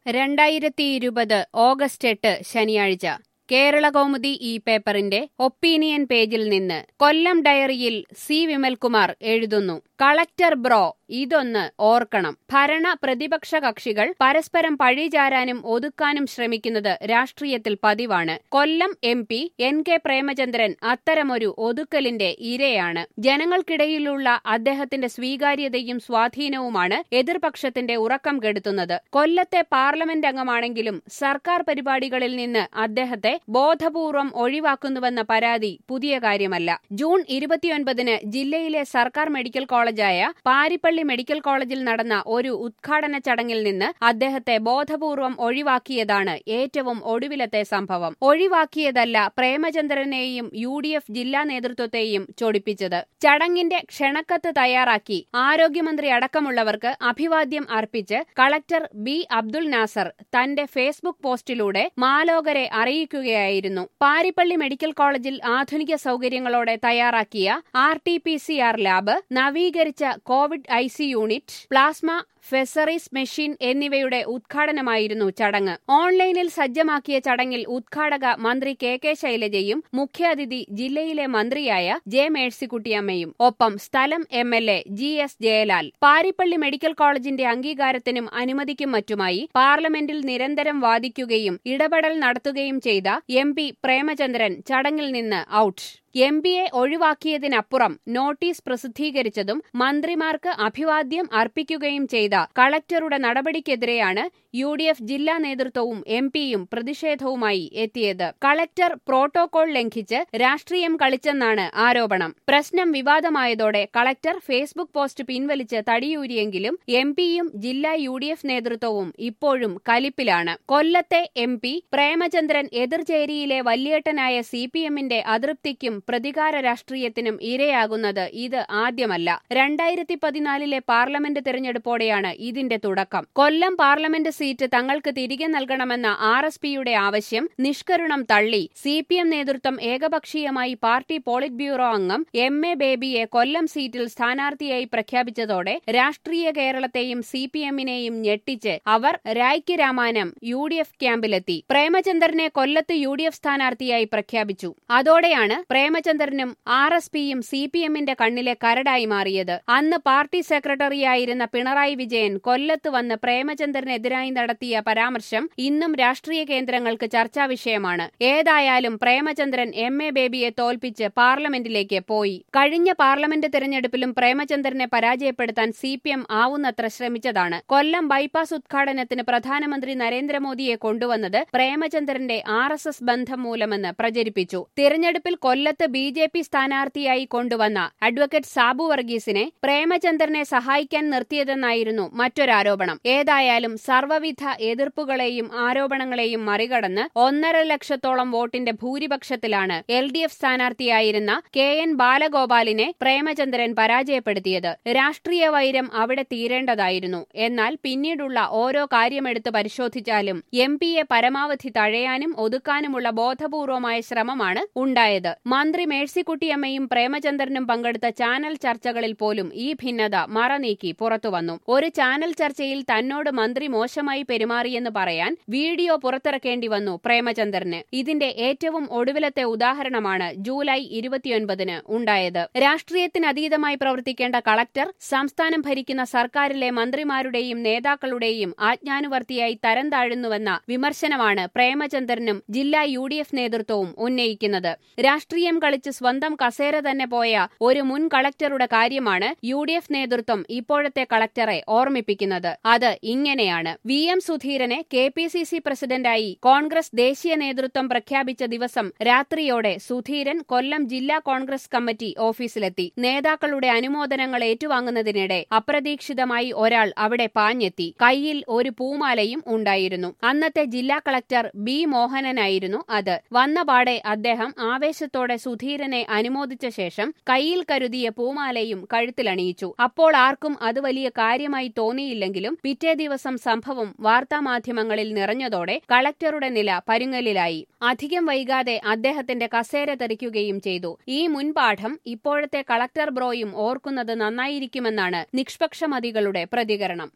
രണ്ടായിരത്തി ഇരുപത് ഓഗസ്റ്റ് എട്ട് ശനിയാഴ്ച കേരളകൗമുദി ഈ പേപ്പറിന്റെ ഒപ്പീനിയൻ പേജിൽ നിന്ന് കൊല്ലം ഡയറിയിൽ സി വിമൽകുമാർ എഴുതുന്നു കളക്ടർ ബ്രോ ഇതൊന്ന് ഓർക്കണം ഭരണ പ്രതിപക്ഷ കക്ഷികൾ പരസ്പരം പഴിചാരാനും ഒതുക്കാനും ശ്രമിക്കുന്നത് രാഷ്ട്രീയത്തിൽ പതിവാണ് Kollam M P N K Premachandran അത്തരമൊരു ഒതുക്കലിന്റെ ഇരയാണ് ജനങ്ങൾക്കിടയിലുള്ള അദ്ദേഹത്തിന്റെ സ്വീകാര്യതയും സ്വാധീനവുമാണ് എതിർപക്ഷത്തിന്റെ ഉറക്കം കെടുത്തുന്നത് കൊല്ലത്തെ പാർലമെന്റ് അംഗമാണെങ്കിലും സർക്കാർ പരിപാടികളിൽ നിന്ന് അദ്ദേഹത്തെ ബോധപൂർവം ഒഴിവാക്കുന്നുവെന്ന പരാതി പുതിയ കാര്യമല്ല ജൂൺ ഇരുപത്തിയൊൻപതിന് ജില്ലയിലെ സർക്കാർ മെഡിക്കൽ കോളേജായ പാരിപ്പള്ളി മെഡിക്കൽ കോളേജിൽ നടന്ന ഒരു ഉദ്ഘാടന ചടങ്ങിൽ നിന്ന് അദ്ദേഹത്തെ ബോധപൂർവം ഒഴിവാക്കിയതാണ് ഏറ്റവും ഒടുവിലത്തെ സംഭവം ഒഴിവാക്കിയതല്ല പ്രേമചന്ദ്രനെയും യു ഡി എഫ് ജില്ലാ നേതൃത്വത്തെയും ചൊടിപ്പിച്ചത് ചടങ്ങിന്റെ ക്ഷണക്കത്ത് തയ്യാറാക്കി ആരോഗ്യമന്ത്രി അടക്കമുള്ളവർക്ക് അഭിവാദ്യം അർപ്പിച്ച് കളക്ടർ ബി അബ്ദുൽ നാസർ തന്റെ ഫേസ്ബുക്ക് പോസ്റ്റിലൂടെ മാലോകരെ അറിയിക്കുകയായിരുന്നു പാരിപ്പള്ളി മെഡിക്കൽ കോളേജിൽ ആധുനിക സൗകര്യങ്ങളോടെ തയ്യാറാക്കിയ R T P C R lab നവീകരിച്ച Covid I C unit plasma pheresis machine എന്നിവയുടെ ഉദ്ഘാടനമായിരുന്നു ചടങ്ങ് ഓൺലൈനിൽ സജ്ജമാക്കിയ ചടങ്ങിൽ ഉദ്ഘാടക മന്ത്രി കെ കെ ശൈലജയും മുഖ്യാതിഥി ജില്ലയിലെ മന്ത്രിയായ ജെ മേഴ്സിക്കുട്ടിയമ്മയും ഒപ്പം സ്ഥലം M L A G S Jayalal Parippally medical കോളേജിന്റെ അംഗീകാരത്തിനും അനുമതിക്കും മറ്റുമായി പാർലമെന്റിൽ നിരന്തരം വാദിക്കുകയും ഇടപെടൽ നടത്തുകയും ചെയ്ത എം പി പ്രേമചന്ദ്രൻ ചടങ്ങിൽ നിന്ന് ഔട്ട് എം പിയെ ഒഴിവാക്കിയതിനപ്പുറം നോട്ടീസ് പ്രസിദ്ധീകരിച്ചതും മന്ത്രിമാർക്ക് അഭിവാദ്യം അർപ്പിക്കുകയും ചെയ്ത കളക്ടറുടെ നടപടിക്കെതിരെയാണ് യു ഡി എഫ് ജില്ലാ നേതൃത്വവും എം പിയും പ്രതിഷേധവുമായി എത്തിയത് കളക്ടർ പ്രോട്ടോകോൾ ലംഘിച്ച് രാഷ്ട്രീയം കളിച്ചെന്നാണ് ആരോപണം പ്രശ്നം വിവാദമായതോടെ കളക്ടർ ഫേസ്ബുക്ക് പോസ്റ്റ് പിൻവലിച്ച് തടിയൂരിയെങ്കിലും എം പിയും ജില്ലാ യു ഡി എഫ് നേതൃത്വവും ഇപ്പോഴും കലിപ്പിലാണ് കൊല്ലത്തെ എം പി പ്രേമചന്ദ്രൻ എതിർചേരിയിലെ വല്യേട്ടനായ സി പി എമ്മിന്റെ അതൃപ്തിക്കും പ്രതികാര രാഷ്ട്രീയത്തിനും ഇരയാകുന്നത് ഇത് ആദ്യമല്ല രണ്ടായിരത്തി പതിനാലിലെ പാർലമെന്റ് തെരഞ്ഞെടുപ്പോടെയാണ് ഇതിന്റെ തുടക്കം കൊല്ലം പാർലമെന്റ് സീറ്റ് തങ്ങൾക്ക് തിരികെ നൽകണമെന്ന ആർ എസ് പിയുടെ ആവശ്യം നിഷ്കരുണം തള്ളി സി പി എം നേതൃത്വം ഏകപക്ഷീയമായി പാർട്ടി പോളിറ്റ് ബ്യൂറോ അംഗം എം എ ബേബിയെ കൊല്ലം സീറ്റിൽ സ്ഥാനാർത്ഥിയായി പ്രഖ്യാപിച്ചതോടെ രാഷ്ട്രീയ കേരളത്തെയും സി പി എമ്മിനെയും ഞെട്ടിച്ച് അവർ രായ്ക്ക് രാമാനം യു ഡി എഫ് ക്യാമ്പിലെത്തി പ്രേമചന്ദ്രനെ കൊല്ലത്ത് യു ഡി എഫ് സ്ഥാനാർത്ഥിയായി പ്രഖ്യാപിച്ചു അതോടെയാണ് പ്രേമചന്ദ്രനും ആർ എസ് പിയും സി പി എമ്മിന്റെ കണ്ണിലെ കരടായി മാറിയത് അന്ന് പാർട്ടി സെക്രട്ടറിയായിരുന്ന പിണറായി വിജയൻ കൊല്ലത്ത് വന്ന് പ്രേമചന്ദ്രനെതിരായി നടത്തിയ പരാമർശം ഇന്നും രാഷ്ട്രീയ കേന്ദ്രങ്ങൾക്ക് ചർച്ചാ വിഷയമാണ് ഏതായാലും പ്രേമചന്ദ്രൻ എം എ ബേബിയെ തോൽപ്പിച്ച് പാർലമെന്റിലേക്ക് പോയി കഴിഞ്ഞ പാർലമെന്റ് തെരഞ്ഞെടുപ്പിലും പ്രേമചന്ദ്രനെ പരാജയപ്പെടുത്താൻ സി പി എം ആവുന്നത്ര ശ്രമിച്ചതാണ് കൊല്ലം ബൈപ്പാസ് ഉദ്ഘാടനത്തിന് പ്രധാനമന്ത്രി നരേന്ദ്രമോദിയെ കൊണ്ടുവന്നത് പ്രേമചന്ദ്രന്റെ ആർ എസ് എസ് ബന്ധം മൂലമെന്ന് പ്രചരിപ്പിച്ചു തിരഞ്ഞെടുപ്പിൽ കൊല്ലത്ത് ബി ജെ പി സ്ഥാനാർത്ഥിയായി കൊണ്ടുവന്ന അഡ്വക്കേറ്റ് സാബു വർഗീസിനെ പ്രേമചന്ദ്രനെ സഹായിക്കാൻ നിർത്തിയതെന്നായിരുന്നു മറ്റൊരാരോപണം ഏതായാലും സർവ്വവിധ എതിർപ്പുകളെയും ആരോപണങ്ങളെയും മറികടന്ന് ഒന്നര ലക്ഷത്തോളം വോട്ടിന്റെ ഭൂരിപക്ഷത്തിലാണ് എൽ ഡി എഫ് സ്ഥാനാർത്ഥിയായിരുന്ന കെ എൻ ബാലഗോപാലിനെ പ്രേമചന്ദ്രൻ പരാജയപ്പെടുത്തിയത് രാഷ്ട്രീയ വൈരം അവിടെ തീരേണ്ടതായിരുന്നു എന്നാൽ പിന്നീടുള്ള ഓരോ കാര്യമെടുത്ത് പരിശോധിച്ചാലും എം പിയെ പരമാവധി തഴയാനും ഒതുക്കാനുമുള്ള ബോധപൂർവമായ ശ്രമമാണ് ഉണ്ടായത് മന്ത്രി മേഴ്സിക്കുട്ടിയമ്മയും പ്രേമചന്ദ്രനും പങ്കെടുത്ത ചാനൽ ചർച്ചകളിൽ പോലും ഈ ഭിന്നത മറനീക്കി പുറത്തുവന്നു ഒരു ചാനൽ ചർച്ചയിൽ തന്നോട് മന്ത്രി മോശമായി പെരുമാറിയെന്ന് പറയാൻ വീഡിയോ പുറത്തിറക്കേണ്ടി വന്നു പ്രേമചന്ദ്രന് ഇതിന്റെ ഏറ്റവും ഒടുവിലത്തെ ഉദാഹരണമാണ് ജൂലൈ ഇരുപത്തിയൊൻപതിന് ഉണ്ടായത് രാഷ്ട്രീയത്തിനതീതമായി പ്രവർത്തിക്കേണ്ട കളക്ടർ സംസ്ഥാനം ഭരിക്കുന്ന സർക്കാരിലെ മന്ത്രിമാരുടെയും നേതാക്കളുടെയും ആജ്ഞാനുവർത്തിയായി തരം താഴുന്നുവെന്ന വിമർശനമാണ് പ്രേമചന്ദ്രനും ജില്ലാ യു ഡി എഫ് നേതൃത്വവും ഉന്നയിക്കുന്നത് രാഷ്ട്രീയം കളിച്ച് സ്വന്തം കസേര തന്നെ പോയ ഒരു മുൻ കളക്ടറുടെ കാര്യമാണ് യു ഡി എഫ് നേതൃത്വം ഇപ്പോഴത്തെ കളക്ടറെ ഓർമ്മിപ്പിക്കുന്നത് അത് ഇങ്ങനെയാണ് വി എം സുധീരനെ കെ പി സി സി പ്രസിഡന്റായി കോൺഗ്രസ് ദേശീയ നേതൃത്വം പ്രഖ്യാപിച്ച ദിവസം രാത്രിയോടെ സുധീരൻ കൊല്ലം ജില്ലാ കോൺഗ്രസ് കമ്മിറ്റി ഓഫീസിലെത്തി നേതാക്കളുടെ അനുമോദനങ്ങൾ ഏറ്റുവാങ്ങുന്നതിനിടെ അപ്രതീക്ഷിതമായി ഒരാൾ അവിടെ പാഞ്ഞെത്തി കയ്യിൽ ഒരു പൂമാലയും ഉണ്ടായിരുന്നു അന്നത്തെ ജില്ലാ കളക്ടർ ബി മോഹനനായിരുന്നു അത് വന്നപാടെ അദ്ദേഹം ആവേശത്തോടെ സുധീരനെ അനുമോദിച്ച ശേഷം കയ്യിൽ കരുതിയ പൂമാലയും കഴുത്തിലണിയിച്ചു അപ്പോൾ ആർക്കും അത് വലിയ കാര്യമായി തോന്നിയില്ലെങ്കിലും പിറ്റേ ദിവസം സംഭവം വാർത്താമാധ്യമങ്ങളിൽ നിറഞ്ഞതോടെ കളക്ടറുടെ നില പരുങ്ങലിലായി അധികം വൈകാതെ അദ്ദേഹത്തിന്റെ കസേര തെറിക്കുകയും ചെയ്തു ഈ മുൻപാഠം ഇപ്പോഴത്തെ കളക്ടർ ബ്രോയും ഓർക്കുന്നത് നന്നായിരിക്കുമെന്നാണ് നിഷ്പക്ഷമതികളുടെ പ്രതികരണം